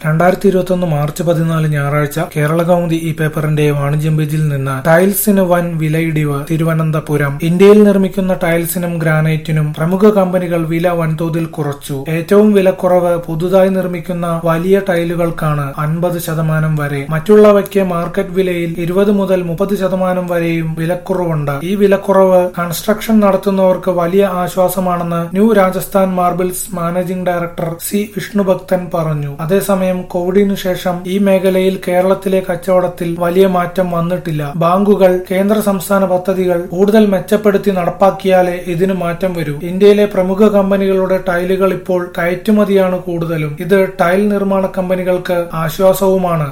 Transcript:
രണ്ടായിരത്തി ഇരുപത്തൊന്ന് മാർച്ച് പതിനാല് ഞായറാഴ്ച കേരള കൗമുദി ഈ പേപ്പറിന്റെ വാണിജ്യം പേജിൽ നിന്ന് ടൈൽസിന് വൻ വിലയിടിവ് തിരുവനന്തപുരം ഇന്ത്യയിൽ നിർമ്മിക്കുന്ന ടൈൽസിനും ഗ്രാനൈറ്റിനും പ്രമുഖ കമ്പനികൾ വില വൻതോതിൽ കുറച്ചു ഏറ്റവും വിലക്കുറവ് പുതുതായി നിർമ്മിക്കുന്ന വലിയ ടൈലുകൾക്കാണ് അൻപത് ശതമാനം വരെ മറ്റുള്ളവയ്ക്ക് മാർക്കറ്റ് വിലയിൽ ഇരുപത് മുതൽ മുപ്പത് ശതമാനം വരെയും വിലക്കുറവുണ്ട് ഈ വിലക്കുറവ് കൺസ്ട്രക്ഷൻ നടത്തുന്നവർക്ക് വലിയ ആശ്വാസമാണെന്ന് new Rajasthan marbles managing director C Vishnubhakthan പറഞ്ഞു അതേസമയം കോവിഡിനു ശേഷം ഈ മേഖലയിൽ കേരളത്തിലെ കച്ചവടത്തിൽ വലിയ മാറ്റം വന്നിട്ടില്ല ബാങ്കുകൾ കേന്ദ്ര സംസ്ഥാന പദ്ധതികൾ കൂടുതൽ മെച്ചപ്പെടുത്തി നടപ്പാക്കിയാലേ ഇതിന് മാറ്റം വരൂ ഇന്ത്യയിലെ പ്രമുഖ കമ്പനികളുടെ ടൈലുകൾ ഇപ്പോൾ കയറ്റുമതിയാണ് കൂടുതലും ഇത് ടൈൽ നിർമ്മാണ കമ്പനികൾക്ക് ആശ്വാസവുമാണ്